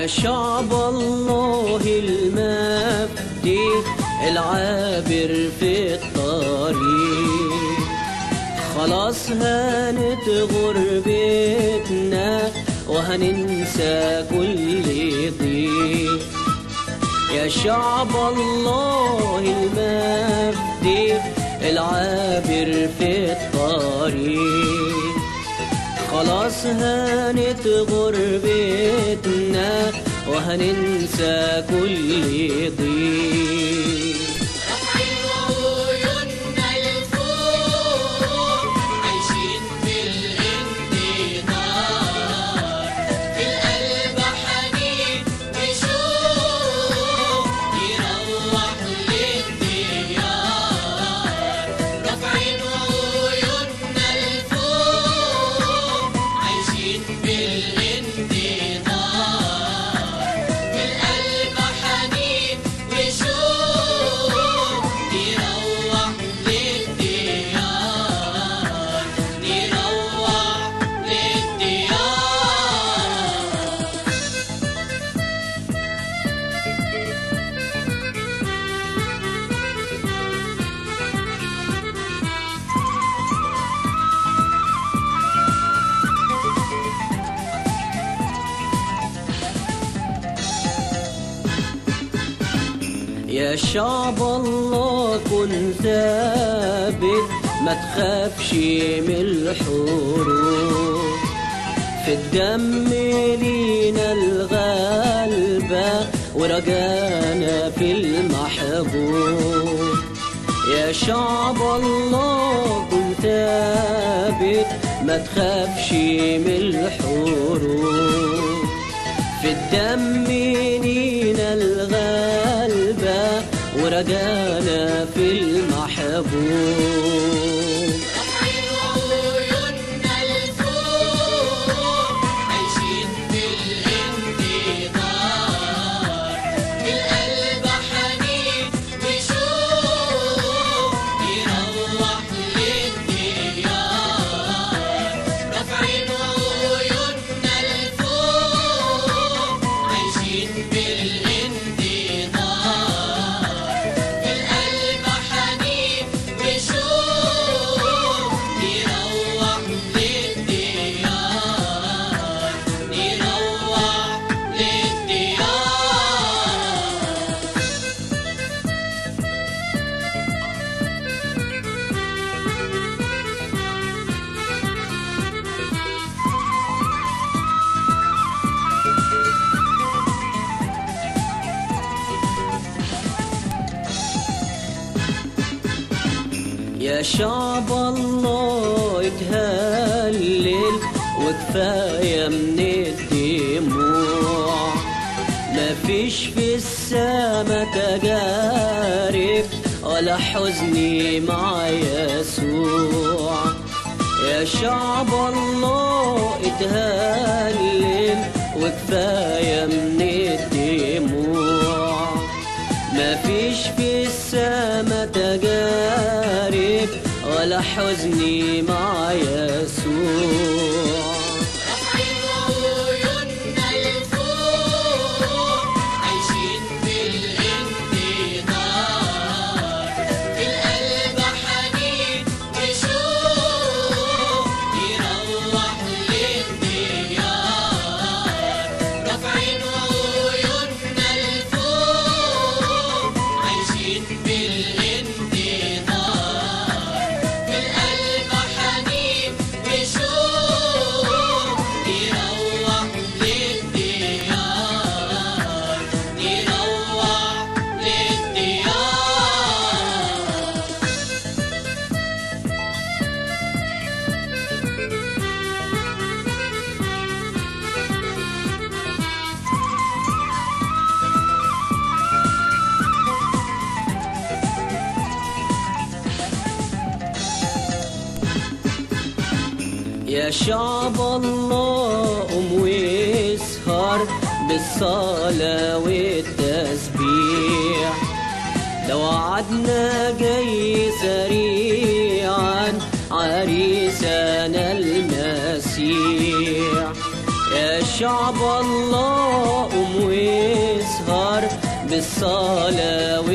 يا شعب الله المفدي العابر في الطريق خلاص هانت غربتنا وهننسى كل ضيق يا شعب الله المفدي العابر في الطريق خلاص هانت غربتنا وهننسى كل ضيق رافعين عيوننا لفوق عايشين في الانتظار في القلب حنين وشوق يروح للديار رافعين عيوننا لفوق عايشين في الانتظار في القلب حنين وشوق نروح للديار نروح للديار يا شعب الله كن ثابت ما تخافش من الحروب في الدم لينا الغلبة ورجانا في المحبوب يا شعب الله كن ثابت ما تخافش من الحروب في الدم لينا الغلبة ورجانا في المحبوب رافعين عيوننا لفوق عايشين في الانتظار في القلب حنين وشوق يروح للديار رافعين عيوننا لفوق عايشين في الانتظار في القلب حنين وشوق نروح للديار نروح للديار يا شعب الله اتهلل وكفاية من الدموع مفيش في السما تجارب ولا حزني مع يسوع يا شعب الله اتهلل وكفاية من الدموع مفيش في السما تجارب ولا حزني مع يسوع رافعين عيوننا لفوق عايشين في الانتظار في القلب حنين وشوق يروح للديار رافعين عيوننا لفوق عايشين في الانتظار في القلب حنين وشوق نروح للديار نروح للديار يا شعب الله قوم واسهر بالصلاة والتسبيح لو وعدنا جاي سريعا عريسنا المسيح يا شعب الله قوم بالصلاة